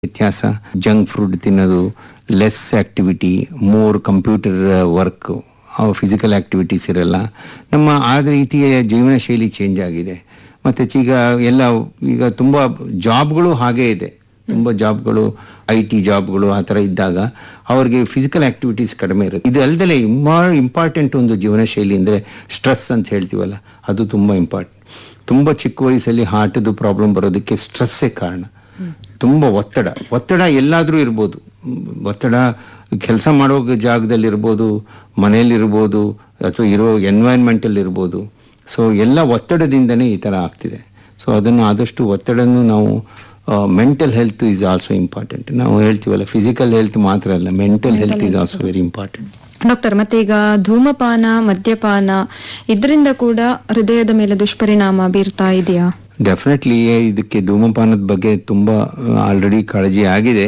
ವ್ಯತ್ಯಾಸ junk food ತಿನ್ನೋದು less activity more computer work physical activities ಇರಲ್ಲ ನಮ್ಮ ಆ ರೀತಿಯ ಜೀವನ ಶೈಲಿ ಚೇಂಜ್ ಆಗಿದೆ ಮತ್ತೆ ಈಗ ಎಲ್ಲ ಈಗ ತುಂಬ ಜಾಬ್ಗಳು ಹಾಗೇ ಇದೆ ತುಂಬ ಜಾಬ್ಗಳು ಐ ಟಿ ಜಾಬ್ಗಳು ಆ ಥರ ಇದ್ದಾಗ ಅವ್ರಿಗೆ ಫಿಸಿಕಲ್ ಆಕ್ಟಿವಿಟೀಸ್ ಕಡಿಮೆ ಇರುತ್ತೆ ಇದು ಅಲ್ಲದೆ ಇಮ್ಮಾ ಇಂಪಾರ್ಟೆಂಟ್ ಒಂದು ಜೀವನ ಶೈಲಿ ಅಂದರೆ ಸ್ಟ್ರೆಸ್ ಅಂತ ಹೇಳ್ತೀವಲ್ಲ ಅದು ತುಂಬ ಇಂಪಾರ್ಟೆಂಟ್ ತುಂಬ ಚಿಕ್ಕ ವಯಸ್ಸಲ್ಲಿ ಹಾರ್ಟದು ಪ್ರಾಬ್ಲಮ್ ಬರೋದಕ್ಕೆ ಸ್ಟ್ರೆಸ್ಸೇ ಕಾರಣ ತುಂಬ ಒತ್ತಡ ಒತ್ತಡ ಎಲ್ಲಾದರೂ ಇರ್ಬೋದು ಮ್, ಒತ್ತಡ ಕೆಲಸ ಮಾಡೋ ಜಾಗದಲ್ಲಿ ಇರ್ಬೋದು ಮನೆಯಲ್ಲಿರ್ಬೋದು ಅಥವಾ ಇರೋ ಎನ್ವೈರ್ಮೆಂಟಲ್ಲಿ ಇರ್ಬೋದು ಸೊ ಎಲ್ಲ ಒತ್ತಡದಿಂದನೇ ಈ ಥರ ಆಗ್ತಿದೆ ಸೊ ಅದನ್ನು ಆದಷ್ಟು ಒತ್ತಡನ್ನು ನಾವು mental health is also important ನಾವು ಹೇಳ್ತೀವಲ್ಲ ಫಿಸಿಕಲ್ ಹೆಲ್ತ್ ಮಾತ್ರ ಅಲ್ಲ mental health is also very important doctor ಮತ್ತೆ ಈಗ ಧೂಮಪಾನ ಮದ್ಯಪಾನ ಇದರಿಂದ ಕೂಡ ಹೃದಯದ ಮೇಲೆ ದುಷ್ಪರಿಣಾಮ ಬೀರ್ತಾ ಇದೆಯಾ ಡೆಫಿನೆಟ್ಲಿ ಇದಕ್ಕೆ ಧೂಮಪಾನದ ಬಗ್ಗೆ ತುಂಬಾ ಆಲ್ರೆಡಿ ಕಾಳಜಿ ಆಗಿದೆ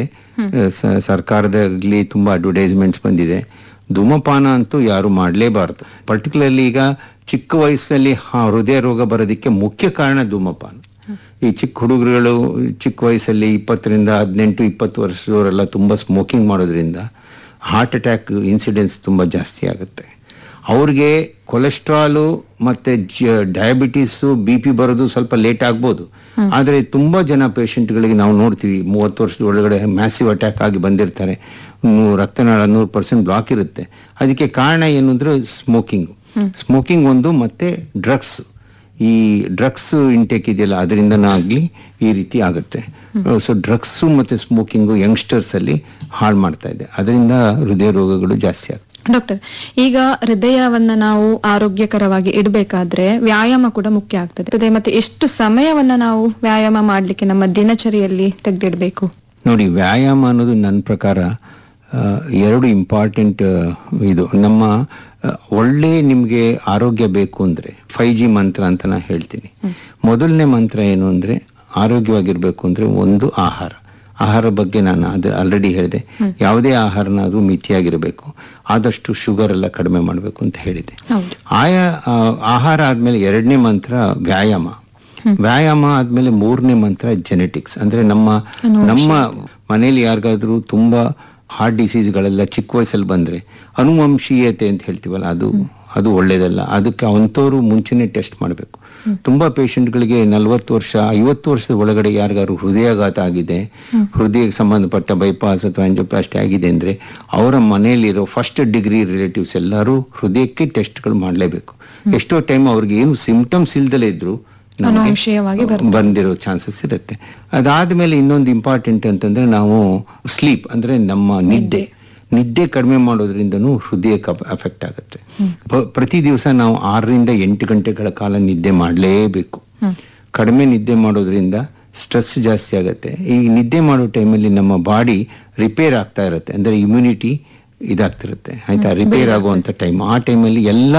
ಸ- ಸರ್ಕಾರದಲ್ಲಿ ತುಂಬಾ ಅಡ್ವರ್ಟೈಸ್ಮೆಂಟ್ಸ್ ಬಂದಿದೆ ಧೂಮಪಾನ ಅಂತೂ ಯಾರು ಮಾಡಲೇಬಾರದು ಪರ್ಟಿಕ್ಯುಲರ್ಲಿ ಈಗ ಚಿಕ್ಕ ವಯಸ್ಸಲ್ಲಿ ಹ- ಹೃದಯ ರೋಗ ಬರೋದಕ್ಕೆ ಮುಖ್ಯ ಕಾರಣ ಧೂಮಪಾನ ಈ ಚಿಕ್ಕ ಹುಡುಗರುಗಳು ಚಿಕ್ಕ ವಯಸ್ಸಲ್ಲಿ ಇಪ್ಪತ್ತರಿಂದ ಹದಿನೆಂಟು ಇಪ್ಪತ್ತು ವರ್ಷದವರೆಲ್ಲ ತುಂಬಾ ಸ್ಮೋಕಿಂಗ್ ಮಾಡೋದ್ರಿಂದ ಹಾರ್ಟ್ ಅಟ್ಯಾಕ್ ಇನ್ಸಿಡೆನ್ಸ್ ತುಂಬಾ ಜಾಸ್ತಿ ಆಗುತ್ತೆ ಅವ್ರಿಗೆ ಕೊಲೆಸ್ಟ್ರಾಲು ಮತ್ತೆ ಡಯಾಬಿಟೀಸು ಬಿ ಪಿ ಬರೋದು ಸ್ವಲ್ಪ ಲೇಟ್ ಆಗ್ಬೋದು ಆದರೆ ತುಂಬಾ ಜನ ಪೇಷಂಟ್ಗಳಿಗೆ ನಾವು ನೋಡ್ತೀವಿ ಮೂವತ್ತು ವರ್ಷದ ಒಳಗಡೆ ಮ್ಯಾಸಿವ್ ಅಟ್ಯಾಕ್ ಆಗಿ ಬಂದಿರ್ತಾರೆ ನೂ- ರಕ್ತನಾಳ ನೂರು ಪರ್ಸೆಂಟ್ ಬ್ಲಾಕ್ ಇರುತ್ತೆ ಅದಕ್ಕೆ ಕಾರಣ ಏನು ಅಂದ್ರೆ ಸ್ಮೋಕಿಂಗ್ ಸ್ಮೋಕಿಂಗ್ ಒಂದು ಮತ್ತೆ ಡ್ರಗ್ಸ್ ಈ ಡ್ರಗ್ಸ್ ಇಂಟೇಕ್ ಇದೆಯಲ್ಲ ಅದರಿಂದನಾಗ್ಲಿ ಈ ರೀತಿ ಆಗುತ್ತೆ ಸೊ ಡ್ರಗ್ಸು ಮತ್ತೆ ಸ್ಮೋಕಿಂಗು ಯಂಗ್ಸ್ಟರ್ಸ್ ಅಲ್ಲಿ ಹಾಳು ಮಾಡ್ತಾ ಇದೆ ಅದರಿಂದ ಹೃದಯ ರೋಗಗಳು ಜಾಸ್ತಿ ಆಗ್ತದೆ ಡಾಕ್ಟರ್ ಈಗ ಹೃದಯವನ್ನ ನಾವು ಆರೋಗ್ಯಕರವಾಗಿ ಇಡಬೇಕಾದ್ರೆ ವ್ಯಾಯಾಮ ಕೂಡ ಮುಖ್ಯ ಆಗ್ತದೆ ಮತ್ತೆ ಎಷ್ಟು ಸಮಯವನ್ನ ನಾವು ವ್ಯಾಯಾಮ ಮಾಡ್ಲಿಕ್ಕೆ ನಮ್ಮ ದಿನಚರಿಯಲ್ಲಿ ತೆಗೆದಿಡ್ಬೇಕು ನೋಡಿ ವ್ಯಾಯಾಮ ಅನ್ನೋದು ನನ್ನ ಪ್ರಕಾರ ಆ, ಎರಡು ಇಂಪಾರ್ಟೆಂಟ್ ಇದು ನಮ್ಮ ಆ, ಒಳ್ಳೆ ನಿಮಗೆ ಆರೋಗ್ಯ ಬೇಕು ಅಂದ್ರೆ ಫೈವ್ ಜಿ ಮಂತ್ರ ಅಂತ ನಾ ಹೇಳ್ತೀನಿ ಮೊದಲನೇ ಮಂತ್ರ ಏನು ಅಂದ್ರೆ ಆರೋಗ್ಯವಾಗಿರ್ಬೇಕು ಅಂದ್ರೆ ಒಂದು ಆಹಾರ ಆಹಾರ ಬಗ್ಗೆ ನಾನು ಅದು ಆಲ್ರೆಡಿ ಹೇಳಿದೆ ಯಾವುದೇ ಆಹಾರನಾದ್ರೂ ಮಿತಿಯಾಗಿರಬೇಕು ಆದಷ್ಟು ಶುಗರ್ ಎಲ್ಲ ಕಡಿಮೆ ಮಾಡಬೇಕು ಅಂತ ಹೇಳಿದೆ ಹೌದು ಆಯಾ ಆ, ಆಹಾರ ಆದ್ಮೇಲೆ ಎರಡನೇ ಮಂತ್ರ ವ್ಯಾಯಾಮ ವ್ಯಾಯಾಮ ಆದ್ಮೇಲೆ ಮೂರನೇ ಮಂತ್ರ ಜೆನೆಟಿಕ್ಸ್ ಅಂದ್ರೆ ನಮ್ಮ ನಮ್ಮ ಮನೇಲಿ ಯಾರಿಗಾದ್ರೂ ತುಂಬಾ ಹಾರ್ಟ್ ಡಿಸೀಸ್ಗಳೆಲ್ಲ ಚಿಕ್ಕ ವಯಸ್ಸಲ್ಲಿ ಬಂದ್ರೆ ಅನುವಂಶೀಯತೆ ಅಂತ ಹೇಳ್ತೀವಲ್ಲ ಅದು ಅದು ಒಳ್ಳೇದಲ್ಲ ಅದಕ್ಕೆ ಅವಂತವ್ರು ಮುಂಚೆನೆ ಟೆಸ್ಟ್ ಮಾಡಬೇಕು ತುಂಬಾ ಪೇಷಂಟ್ಗಳಿಗೆ ನಲವತ್ತು ವರ್ಷ ಐವತ್ತು ವರ್ಷದ ಒಳಗಡೆ ಯಾರಿಗಾದ್ರು ಹೃದಯಾಘಾತ ಆಗಿದೆ ಹೃದಯಕ್ಕೆ ಸಂಬಂಧಪಟ್ಟ ಬೈಪಾಸ್ ಅಥವಾ ಆಂಜಿಯೋಪ್ಲಾಸ್ಟಿ ಆಗಿದೆ ಅಂದ್ರೆ ಅವರ ಮನೆಯಲ್ಲಿರೋ ಫಸ್ಟ್ ಡಿಗ್ರಿ ರಿಲೇಟಿವ್ಸ್ ಎಲ್ಲರೂ ಹೃದಯಕ್ಕೆ ಟೆಸ್ಟ್ಗಳು ಮಾಡಲೇಬೇಕು ಎಷ್ಟೋ ಟೈಮ್ ಅವ್ರಿಗೆ ಏನು ಸಿಂಪ್ಟಮ್ಸ್ ಇಲ್ದಲೇ ಇದ್ರು ನಮ್ಗೆ ಅನುವಂಶೀಯವಾಗಿ ಬಂದಿರೋ ಚಾನ್ಸಸ್ ಇರುತ್ತೆ ಅದಾದ್ಮೇಲೆ ಇನ್ನೊಂದು ಇಂಪಾರ್ಟೆಂಟ್ ಅಂತಂದ್ರೆ ನಾವು ಸ್ಲೀಪ್ ಅಂದ್ರೆ ನಮ್ಮ ನಿದ್ದೆ ನಿದ್ದೆ ಕಡಿಮೆ ಮಾಡೋದ್ರಿಂದನೂ ಹೃದಯಕ್ಕೆ ಅಫೆಕ್ಟ್ ಆಗುತ್ತೆ ಪ- ಪ್ರತಿ ದಿವಸ ನಾವು ಆರರಿಂದ ಎಂಟು ಗಂಟೆಗಳ ಕಾಲ ನಿದ್ದೆ ಮಾಡಲೇಬೇಕು ಕಡಿಮೆ ನಿದ್ದೆ ಮಾಡೋದ್ರಿಂದ ಸ್ಟ್ರೆಸ್ ಜಾಸ್ತಿ ಆಗುತ್ತೆ ಈ ನಿದ್ದೆ ಮಾಡೋ ಟೈಮಲ್ಲಿ ನಮ್ಮ ಬಾಡಿ ರಿಪೇರ್ ಆಗ್ತಾ ಇರುತ್ತೆ ಅಂದ್ರೆ ಇಮ್ಯುನಿಟಿ ಇದಾಗ್ತಿರುತ್ತೆ ಆಯ್ತಾ ರಿಪೇರ್ ಆಗುವಂತ ಟೈಮ್ ಆ ಟೈಮಲ್ಲಿ ಎಲ್ಲ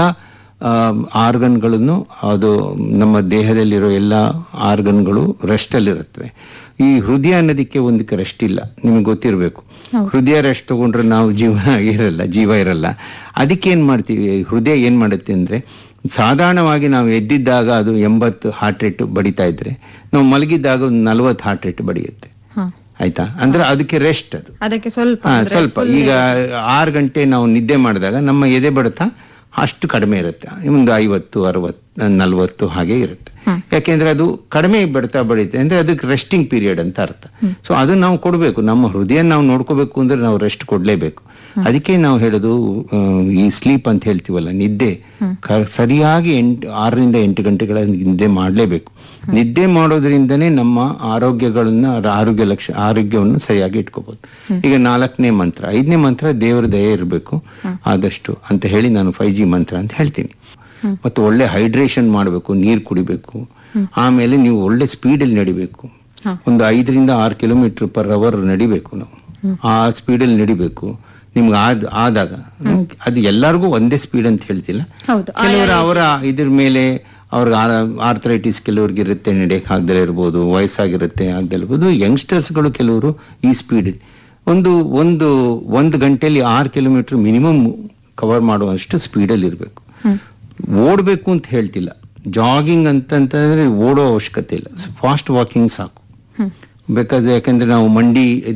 ಆರ್ಗನ್ಗಳನ್ನು ಅದು ನಮ್ಮ ದೇಹದಲ್ಲಿರೋ ಎಲ್ಲ ಆರ್ಗನ್ಗಳು ರೆಸ್ಟ್ ಅಲ್ಲಿರುತ್ತವೆ ಈ ಹೃದಯ ಅನ್ನೋದಕ್ಕೆ ಒಂದಕ್ಕೆ ರೆಸ್ಟ್ ಇಲ್ಲ ನಿಮಗೆ ಗೊತ್ತಿರಬೇಕು ಹೃದಯ ರೆಸ್ಟ್ ತಗೊಂಡ್ರೆ ನಾವು ಜೀವನ ಇರಲ್ಲ ಜೀವ ಇರಲ್ಲ ಅದಕ್ಕೆ ಏನ್ ಮಾಡ್ತೀವಿ ಹೃದಯ ಏನ್ ಮಾಡುತ್ತೆ ಅಂದ್ರೆ ಸಾಧಾರಣವಾಗಿ ನಾವು ಎದ್ದಿದ್ದಾಗ ಅದು ಎಂಬತ್ತು ಹಾರ್ಟ್ ರೇಟ್ ಬಡಿತಾ ಇದ್ರೆ ನಾವು ಮಲಗಿದ್ದಾಗ ಒಂದು ನಲವತ್ತು ಹಾರ್ಟ್ ರೇಟ್ ಬಡಿಯುತ್ತೆ ಹ. ಆಯ್ತಾ ಅಂದ್ರೆ ಅದಕ್ಕೆ ರೆಸ್ಟ್ ಅದು ಅದಕ್ಕೆ ಸ್ವಲ್ಪ ಹಾ, ಅಂದ್ರೆ ಸ್ವಲ್ಪ ಈಗ ಆರು ಗಂಟೆ ನಾವು ನಿದ್ದೆ ಮಾಡಿದಾಗ ನಮ್ಮ ಎದೆ ಬಡಿತ ಅಷ್ಟು ಕಡಿಮೆ ಇರುತ್ತೆ ಒಂದು ಐವತ್ತು ಅರವತ್ತು ನಲ್ವತ್ತು ಹಾಗೆ ಇರುತ್ತೆ ಯಾಕೆಂದ್ರೆ ಅದು ಕಡಿಮೆ ಬಡಿತ ಬಡಿತೆ ಅಂದ್ರೆ ಅದಕ್ಕೆ ರೆಸ್ಟಿಂಗ್ ಪೀರಿಯಡ್ ಅಂತ ಅರ್ಥ ಸೊ ಅದನ್ನ ನಾವು ಕೊಡಬೇಕು ನಮ್ಮ ಹೃದಯ ನಾವು ನೋಡ್ಕೋಬೇಕು ಅಂದ್ರೆ ನಾವು ರೆಸ್ಟ್ ಕೊಡ್ಲೇಬೇಕು ಅದಕ್ಕೆ ನಾವು ಹೇಳೋದು ಆ, ಈ ಸ್ಲೀಪ್ ಅಂತ ಹೇಳ್ತೀವಲ್ಲ ನಿದ್ದೆ ಕ- ಸರಿಯಾಗಿ ಎಂಟು ಆರರಿಂದ ಎಂಟು ಗಂಟೆಗಳ ನಿದ್ದೆ ಮಾಡಲೇಬೇಕು ನಿದ್ದೆ ಮಾಡೋದ್ರಿಂದನೇ ನಮ್ಮ ಆರೋಗ್ಯಗಳನ್ನ ಆರೋಗ್ಯ ಲಕ್ಷ ಆರೋಗ್ಯವನ್ನು ಸರಿಯಾಗಿ ಇಟ್ಕೋಬಹುದು ಈಗ ನಾಲ್ಕನೇ ಮಂತ್ರ ಐದನೇ ಮಂತ್ರ ದೇವರ ದಯೆ ಇರಬೇಕು ಆದಷ್ಟು ಅಂತ ಹೇಳಿ ನಾನು ಫೈವ್ ಜಿ ಮಂತ್ರ ಅಂತ ಹೇಳ್ತೀನಿ ಮತ್ತು ಒಳ್ಳೆ ಹೈಡ್ರೇಷನ್ ಮಾಡಬೇಕು ನೀರು ಕುಡಿಬೇಕು ಆಮೇಲೆ ನೀವು ಒಳ್ಳೆ ಸ್ಪೀಡಲ್ಲಿ ನಡಿಬೇಕು ಒಂದು ಐದರಿಂದ ಆರು ಕಿಲೋಮೀಟರ್ ಪರ್ ಅವರ್ ನಡಿಬೇಕು ನಾವು ಆ ಸ್ಪೀಡಲ್ಲಿ ನಡಿಬೇಕು ನಿಮ್ಗೆ ಆದ್ ಆದಾಗ ಅದು ಎಲ್ಲರಿಗೂ ಒಂದೇ ಸ್ಪೀಡ್ ಅಂತ ಹೇಳ್ತಿಲ್ಲ ಹೌದು ಕೆಲವರು ಅವರ ಇದ್ರ ಮೇಲೆ ಅವ್ರಿಗೆ ಆರ್ಥರೈಟಿಸ್ ಕೆಲವ್ರಿಗೆ ಇರುತ್ತೆ ನಡೆಯಕ್ಕೆ ಆಗದಲ್ಲೇ ಇರ್ಬೋದು ವಯಸ್ಸಾಗಿರುತ್ತೆ ಆಗದಲ್ಲೇ ಇರ್ಬೋದು ಯಂಗ್ಸ್ಟರ್ಸ್ಗಳು ಕೆಲವರು ಈ ಸ್ಪೀಡ್ ಒಂದು ಒಂದು ಒಂದು ಗಂಟೆಯಲ್ಲಿ ಆರು ಕಿಲೋಮೀಟರ್ ಮಿನಿಮಮ್ ಕವರ್ ಮಾಡುವಷ್ಟು ಸ್ಪೀಡಲ್ಲಿ ಇರಬೇಕು ಓಡಬೇಕು ಅಂತ ಹೇಳ್ತಿಲ್ಲ ಜಾಗಿಂಗ್ ಅಂತಂತಂದ್ರೆ ಓಡೋ ಅವಶ್ಯಕತೆ ಇಲ್ಲ ಫಾಸ್ಟ್ ವಾಕಿಂಗ್ ಸಾಕು ಬೇಕಾದ್ರೆ ಯಾಕಂದ್ರೆ ನಾವು ಮಂಡಿ